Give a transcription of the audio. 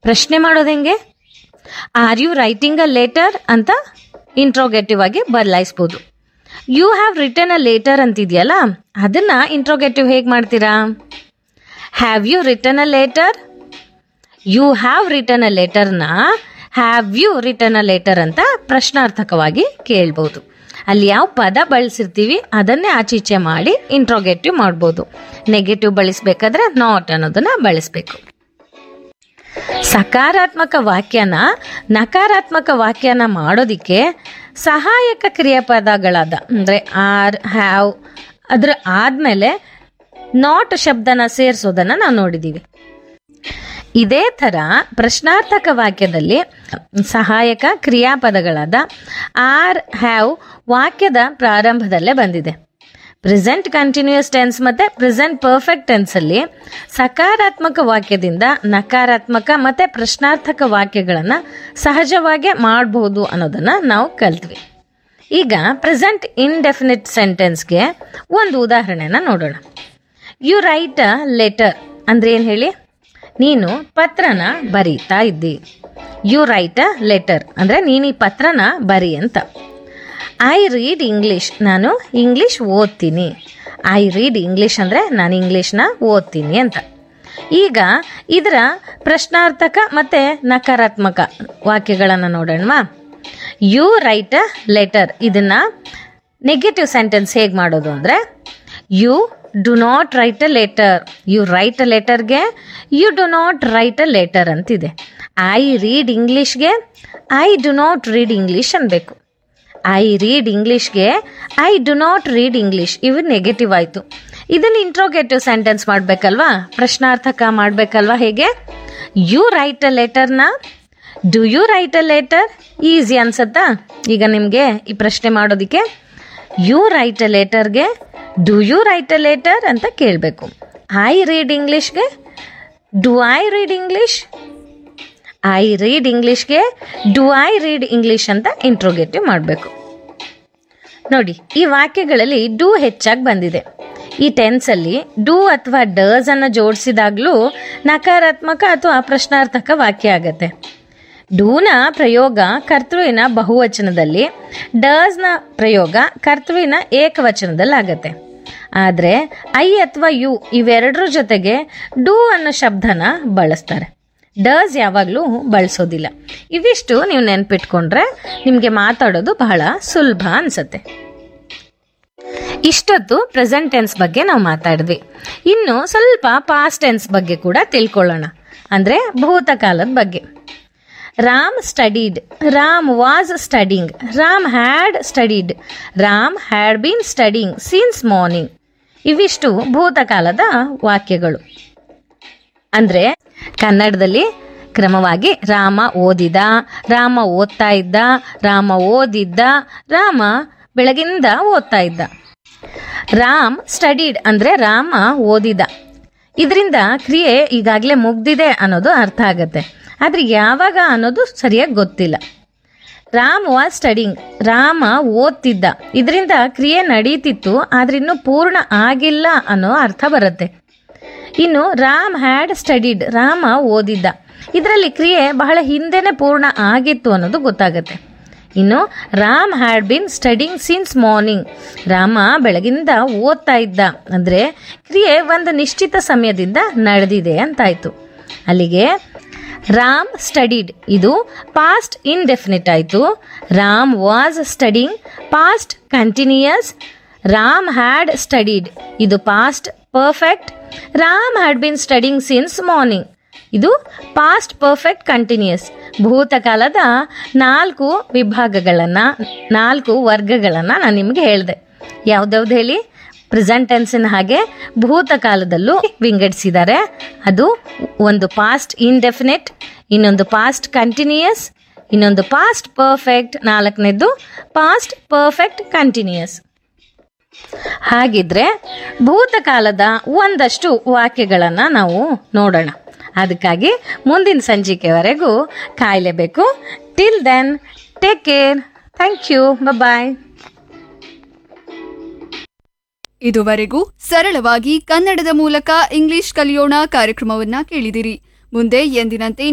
ಪ್ರಶ್ನೆ ಮಾಡೋದು ಹೆಂಗೆ are you writing a letter ಅಂತ ಇಂಟ್ರೋಗೇಟಿವ್ ಆಗಿ ಬದಲಾಯಿಸ್ಬೋದು you have return a letter ಅಂತಿದೆಯಲ್ಲ ಅದನ್ನ ಇಂಟ್ರೋಗೇಟಿವ್ ಹೇಗೆ ಮಾಡ್ತೀರಾ have you return a letter you have return a ಲೆಟರ್ನ have you return a letter ಅಂತ ಪ್ರಶ್ನಾರ್ಥಕವಾಗಿ ಕೇಳ್ಬೋದು ಅಲ್ಲಿ ಯಾವ ಪದ ಬಳಸಿರ್ತೀವಿ ಅದನ್ನೇ ಆಚೀಚೆ ಮಾಡಿ ಇಂಟ್ರೋಗೇಟಿವ್ ಮಾಡ್ಬೋದು ನೆಗೆಟಿವ್ ಬಳಸಬೇಕಾದ್ರೆ ನಾಟ್ ಅನ್ನೋದನ್ನ ಬಳಸಬೇಕು ಸಕಾರಾತ್ಮಕ ವಾಕ್ಯನ ನಕಾರಾತ್ಮಕ ವಾಕ್ಯನ ಮಾಡೋದಿಕ್ಕೆ ಸಹಾಯಕ ಕ್ರಿಯಾಪದಗಳಾದ ಅಂದರೆ ಆರ್ ಹ್ಯಾವ್ ಅದ್ರ ಆದಮೇಲೆ ನಾಟ್ ಶಬ್ದನ ಸೇರಿಸೋದನ್ನು ನಾವು ನೋಡಿದ್ದೀವಿ ಇದೇ ಥರ ಪ್ರಶ್ನಾರ್ಥಕ ವಾಕ್ಯದಲ್ಲಿ ಸಹಾಯಕ ಕ್ರಿಯಾಪದಗಳಾದ ಆರ್ ಹ್ಯಾವ್ ವಾಕ್ಯದ ಪ್ರಾರಂಭದಲ್ಲೇ ಬಂದಿದೆ ಪ್ರೆಸೆಂಟ್ ಕಂಟಿನ್ಯೂಯಸ್ ಟೆನ್ಸ್ ಮತ್ತು ಪ್ರೆಸೆಂಟ್ ಪರ್ಫೆಕ್ಟ್ ಟೆನ್ಸಲ್ಲಿ ಸಕಾರಾತ್ಮಕ ವಾಕ್ಯದಿಂದ ನಕಾರಾತ್ಮಕ ಮತ್ತು ಪ್ರಶ್ನಾರ್ಥಕ ವಾಕ್ಯಗಳನ್ನು ಸಹಜವಾಗಿ ಮಾಡಬಹುದು ಅನ್ನೋದನ್ನು ನಾವು ಕಲ್ತ್ವಿ ಈಗ ಪ್ರೆಸೆಂಟ್ ಇನ್ಡೆಫಿನಿಟ್ ಸೆಂಟೆನ್ಸ್ಗೆ ಒಂದು ಉದಾಹರಣೆನ ನೋಡೋಣ ಯು ರೈಟ್ ಅ ಲೆಟರ್ ಅಂದ್ರೆ ಏನು ಹೇಳಿ ನೀನು ಪತ್ರನ ಬರೀತಾ ಇದ್ದಿ ಯು ರೈಟ್ ಅ ಲೆಟರ್ ಅಂದರೆ ನೀನು ಈ ಪತ್ರನ ಬರಿ ಅಂತ ಐ ರೀಡ್ ಇಂಗ್ಲೀಷ್ ನಾನು ಇಂಗ್ಲೀಷ್ ಓದ್ತೀನಿ ಐ ರೀಡ್ ಇಂಗ್ಲೀಷ್ ಅಂದರೆ ನಾನು ಇಂಗ್ಲೀಷ್ನ ಓದ್ತೀನಿ ಅಂತ ಈಗ ಇದರ ಪ್ರಶ್ನಾರ್ಥಕ ಮತ್ತು ನಕಾರಾತ್ಮಕ ವಾಕ್ಯಗಳನ್ನು ನೋಡೋಣವಾ ಯು ರೈಟ್ ಅ ಲೆಟರ್ ಇದನ್ನು ನೆಗೆಟಿವ್ ಸೆಂಟೆನ್ಸ್ ಹೇಗೆ ಮಾಡೋದು ಅಂದರೆ you do not write a letter you write a ಲೆಟರ್ಗೆ you do not write a letter ಅಂತಿದೆ ಐ ರೀಡ್ ಇಂಗ್ಲೀಷ್ಗೆ I do not read English ಅನ್ಬೇಕು ಐ ರೀಡ್ ಇಂಗ್ಲೀಷ್ಗೆ I do not read English ಇವು negative ಆಯಿತು ಇದನ್ನು ಇಂಟ್ರೋಗೇಟಿವ್ ಸೆಂಟೆನ್ಸ್ ಮಾಡಬೇಕಲ್ವಾ ಪ್ರಶ್ನಾರ್ಥಕ ಮಾಡಬೇಕಲ್ವಾ ಹೇಗೆ ಯು ರೈಟ್ ಅ ಲೆಟರ್ನ do you write a letter easy ಅನ್ಸತ್ತಾ ಈಗ ನಿಮಗೆ ಈ ಪ್ರಶ್ನೆ ಮಾಡೋದಕ್ಕೆ ಯು ರೈಟ್ ಅ ಲೆಟರ್ಗೆ do you write a letter ಅಂತ ಕೇಳಬೇಕು ಐ ರೀಡ್ ಇಂಗ್ಲೀಷ್ಗೆ do I read English I read ಇಂಗ್ಲೀಷ್ಗೆ ಡು ಐ ರೀಡ್ ಇಂಗ್ಲೀಷ್ ಅಂತ ಇಂಟ್ರೋಗೇಟಿವ್ ಮಾಡಬೇಕು ನೋಡಿ ಈ ವಾಕ್ಯಗಳಲ್ಲಿ ಡು ಹೆಚ್ಚಾಗಿ ಬಂದಿದೆ ಈ ಟೆನ್ಸಲ್ಲಿ ಡು ಅಥವಾ ಡಸ್ ಅನ್ನು ಜೋಡಿಸಿದಾಗಲೂ ನಕಾರಾತ್ಮಕ ಅಥವಾ ಪ್ರಶ್ನಾರ್ಥಕ ವಾಕ್ಯ ಆಗತ್ತೆ ಡೂನ ಪ್ರಯೋಗ ಕರ್ತೃವಿನ ಬಹುವಚನದಲ್ಲಿ ಡಸ್ನ ಪ್ರಯೋಗ ಕರ್ತೃವಿನ ಏಕವಚನದಲ್ಲಿ ಆಗತ್ತೆ ಆದರೆ ಐ ಅಥವಾ ಯು ಇವೆರಡರ ಜೊತೆಗೆ ಡೂ ಅನ್ನೋ ಶಬ್ದನ ಬಳಸ್ತಾರೆ ಡಸ್ ಯಾವಾಗಲೂ ಬಳಸೋದಿಲ್ಲ ಇವಿಷ್ಟು ನೀವು ನೆನ್ಪಿಟ್ಕೊಂಡ್ರೆ ನಿಮಗೆ ಮಾತಾಡೋದು ಬಹಳ ಸುಲಭ ಅನ್ಸತ್ತೆ ಇಷ್ಟೊತ್ತು ಪ್ರೆಸೆಂಟ್ ಟೆನ್ಸ್ ಬಗ್ಗೆ ನಾವು ಮಾತಾಡಿದ್ವಿ ಇನ್ನು ಸ್ವಲ್ಪ ಪಾಸ್ಟ್ ಟೆನ್ಸ್ ಬಗ್ಗೆ ಕೂಡ ತಿಳ್ಕೊಳ್ಳೋಣ ಅಂದರೆ ಭೂತಕಾಲದ ಬಗ್ಗೆ Ram studied Ram was studying Ram had studied Ram had been studying since morning ಇವಿಷ್ಟು ಭೂತಕಾಲದ ವಾಕ್ಯಗಳು ಅಂದರೆ ಕನ್ನಡದಲ್ಲಿ ಕ್ರಮವಾಗಿ ರಾಮ ಓದಿದ ರಾಮ ಓದ್ತಾ ಇದ್ದ ರಾಮ ಓದಿದ್ದ ರಾಮ ಬೆಳಗಿಂದ ಓದ್ತಾ ಇದ್ದ ರಾಮ್ ಸ್ಟಡೀಡ್ ಅಂದರೆ ರಾಮ ಓದಿದ ಇದರಿಂದ ಕ್ರಿಯೆ ಈಗಾಗಲೇ ಮುಗ್ದಿದೆ ಅನ್ನೋದು ಅರ್ಥ ಆಗತ್ತೆ ಆದರೆ ಯಾವಾಗ ಅನ್ನೋದು ಸರಿಯಾಗಿ ಗೊತ್ತಿಲ್ಲ ರಾಮ್ ವಾಸ್ ಸ್ಟಡಿಂಗ್ ರಾಮ ಓದ್ತಿದ್ದ ಇದರಿಂದ ಕ್ರಿಯೆ ನಡೀತಿತ್ತು ಆದ್ರೆ ಇನ್ನೂ ಪೂರ್ಣ ಆಗಿಲ್ಲ ಅನ್ನೋ ಅರ್ಥ ಬರುತ್ತೆ ಇನ್ನು ರಾಮ್ ಹ್ಯಾಡ್ ಸ್ಟಡಿಡ್ ರಾಮ ಓದಿದ್ದ ಇದರಲ್ಲಿ ಕ್ರಿಯೆ ಬಹಳ ಹಿಂದೆನೆ ಪೂರ್ಣ ಆಗಿತ್ತು ಅನ್ನೋದು ಗೊತ್ತಾಗತ್ತೆ ಇನ್ನು Ram had been studying since morning Rama ಬೆಳಗಿಂದ ಓದ್ತಾ ಇದ್ದ ಅಂದರೆ ಕ್ರಿಯೆ ಒಂದು ನಿಶ್ಚಿತ ಸಮಯದಿಂದ ನಡೆದಿದೆ ಅಂತಾಯ್ತು ಅಲ್ಲಿಗೆ ರಾಮ್ ಸ್ಟಡಿಡ್ ಇದು ಪಾಸ್ಟ್ ಇನ್ಡೆಫಿನಿಟ್ ಆಯಿತು Ram was studying past continuous Ram had studied ಇದು past perfect Ram had been studying since morning ಇದು ಪಾಸ್ಟ್ ಪರ್ಫೆಕ್ಟ್ ಕಂಟಿನ್ಯೂಯಸ್ ಭೂತಕಾಲದ ನಾಲ್ಕು ವಿಭಾಗಗಳನ್ನು ನಾಲ್ಕು ವರ್ಗಗಳನ್ನು ನಾನು ನಿಮಗೆ ಹೇಳಿದೆ ಯಾವ್ದ್ಯಾವ್ದು ಹೇಳಿ ಪ್ರೆಸೆಂಟ್ ಟೆನ್ಸಿನ ಹಾಗೆ ಭೂತಕಾಲದಲ್ಲೂ ವಿಂಗಡಿಸಿದ್ದಾರೆ ಅದು ಒಂದು ಪಾಸ್ಟ್ ಇನ್ಡೆಫಿನೆಟ್ ಇನ್ನೊಂದು ಪಾಸ್ಟ್ ಕಂಟಿನ್ಯೂಯಸ್ ಇನ್ನೊಂದು ಪಾಸ್ಟ್ ಪರ್ಫೆಕ್ಟ್ ನಾಲ್ಕನೇದು ಪಾಸ್ಟ್ ಪರ್ಫೆಕ್ಟ್ ಕಂಟಿನ್ಯೂಯಸ್ ಹಾಗಿದ್ರೆ ಭೂತಕಾಲದ ಒಂದಷ್ಟು ವಾಕ್ಯಗಳನ್ನು ನಾವು ನೋಡೋಣ ಅದಕ್ಕಾಗಿ ಮುಂದಿನ ಸಂಚಿಕೆವರೆಗೂ ಕಾಯಲೇಬೇಕು till then take care thank you bye ಇದುವರೆಗೂ ಸರಳವಾಗಿ ಕನ್ನಡದ ಮೂಲಕ ಇಂಗ್ಲಿಷ್ ಕಲಿಯೋಣ ಕಾರ್ಯಕ್ರಮವನ್ನ ಕೇಳಿದಿರಿ ಮುಂದೆ ಎಂದಿನಂತೆ